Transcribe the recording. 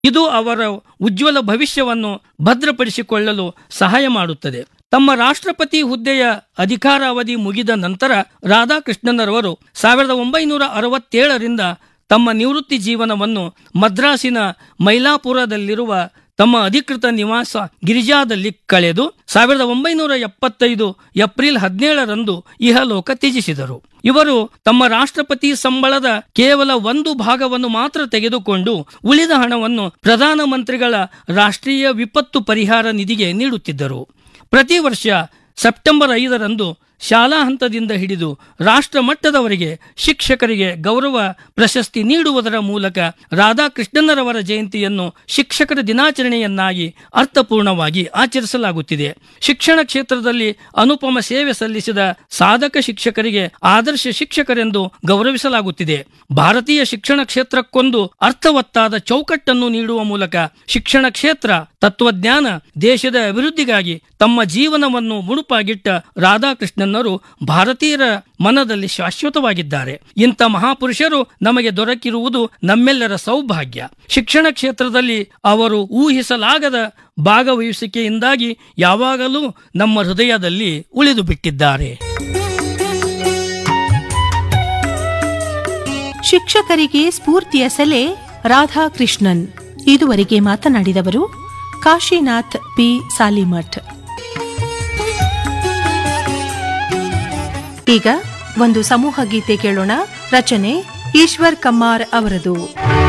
ಇದು ಅವರ ಉಜ್ವಲ ಭವಿಷ್ಯವನ್ನು ಭದ್ರಪಡಿಸಿಕೊಳ್ಳಲು ಸಹಾಯ ಮಾಡುತ್ತದೆ ತಮ್ಮ ರಾಷ್ಟ್ರಪತಿ ಹುದ್ದೆಯ ಅಧಿಕಾರಾವಧಿ ಮುಗಿದ ನಂತರ ರಾಧಾಕೃಷ್ಣನರವರು ಸಾವಿರದ ಒಂಬೈನೂರ ಅರವತ್ತೇಳರಿಂದ ತಮ್ಮ ನಿವೃತ್ತಿ ಜೀವನವನ್ನು ಮದ್ರಾಸಿನ ಮೈಲಾಪುರದಲ್ಲಿರುವ ತಮ್ಮ ಅಧಿಕೃತ ನಿವಾಸ ಗಿರಿಜಾದಲ್ಲಿ ಕಳೆದು ಸಾವಿರದ ಒಂಬೈನೂರ ಎಪ್ಪತ್ತೈದು ಏಪ್ರಿಲ್ ಹದಿನೇಳರಂದು ಇಹಲೋಕ ತ್ಯಜಿಸಿದರು ಇವರು ತಮ್ಮ ರಾಷ್ಟ್ರಪತಿ ಸಂಬಳದ ಕೇವಲ ಒಂದು ಭಾಗವನ್ನು ಮಾತ್ರ ತೆಗೆದುಕೊಂಡು ಉಳಿದ ಹಣವನ್ನು ಪ್ರಧಾನಮಂತ್ರಿಗಳ ರಾಷ್ಟ್ರೀಯ ವಿಪತ್ತು ಪರಿಹಾರ ನಿಧಿಗೆ ನೀಡುತ್ತಿದ್ದರು ಪ್ರತಿ ವರ್ಷ ಸೆಪ್ಟೆಂಬರ್ ಐದರಂದು ಶಾಲಾ ಹಂತದಿಂದ ಹಿಡಿದು ರಾಷ್ಟ್ರ ಮಟ್ಟದವರೆಗೆ ಶಿಕ್ಷಕರಿಗೆ ಗೌರವ ಪ್ರಶಸ್ತಿ ನೀಡುವುದರ ಮೂಲಕ ರಾಧಾಕೃಷ್ಣನರವರ ಜಯಂತಿಯನ್ನು ಶಿಕ್ಷಕರ ದಿನಾಚರಣೆಯನ್ನಾಗಿ ಅರ್ಥಪೂರ್ಣವಾಗಿ ಆಚರಿಸಲಾಗುತ್ತಿದೆ ಶಿಕ್ಷಣ ಕ್ಷೇತ್ರದಲ್ಲಿ ಅನುಪಮ ಸೇವೆ ಸಲ್ಲಿಸಿದ ಸಾಧಕ ಶಿಕ್ಷಕರಿಗೆ ಆದರ್ಶ ಶಿಕ್ಷಕರೆಂದು ಗೌರವಿಸಲಾಗುತ್ತಿದೆ ಭಾರತೀಯ ಶಿಕ್ಷಣ ಕ್ಷೇತ್ರಕ್ಕೊಂದು ಅರ್ಥವತ್ತಾದ ಚೌಕಟ್ಟನ್ನು ನೀಡುವ ಮೂಲಕ ಶಿಕ್ಷಣ ಕ್ಷೇತ್ರ ತತ್ವಜ್ಞಾನ ದೇಶದ ಅಭಿವೃದ್ಧಿಗಾಗಿ ತಮ್ಮ ಜೀವನವನ್ನು ಮುಡುಪಾಗಿಟ್ಟ ರಾಧಾಕೃಷ್ಣನ್ನರು ಭಾರತೀಯರ ಮನದಲ್ಲಿ ಶಾಶ್ವತವಾಗಿದ್ದಾರೆ ಇಂಥ ಮಹಾಪುರುಷರು ನಮಗೆ ದೊರಕಿರುವುದು ನಮ್ಮೆಲ್ಲರ ಸೌಭಾಗ್ಯ ಶಿಕ್ಷಣ ಕ್ಷೇತ್ರದಲ್ಲಿ ಅವರು ಊಹಿಸಲಾಗದ ಭಾಗವಹಿಸುವಿಕೆಯಿಂದಾಗಿ ಯಾವಾಗಲೂ ನಮ್ಮ ಹೃದಯದಲ್ಲಿ ಉಳಿದು ಬಿಟ್ಟಿದ್ದಾರೆ ಶಿಕ್ಷಕರಿಗೆ ಸ್ಫೂರ್ತಿಯ ಸೆಲೆ ರಾಧಾಕೃಷ್ಣನ್ ಇದುವರೆಗೆ ಮಾತನಾಡಿದವರು ಕಾಶಿನಾಥ್ ಪಿ ಸಾಲಿಮಠ್ ಈಗ ಒಂದು ಸಮೂಹ ಗೀತೆ ಕೇಳೋಣ ರಚನೆ ಈಶ್ವರ್ ಕಮ್ಮಾರ್ ಅವರದು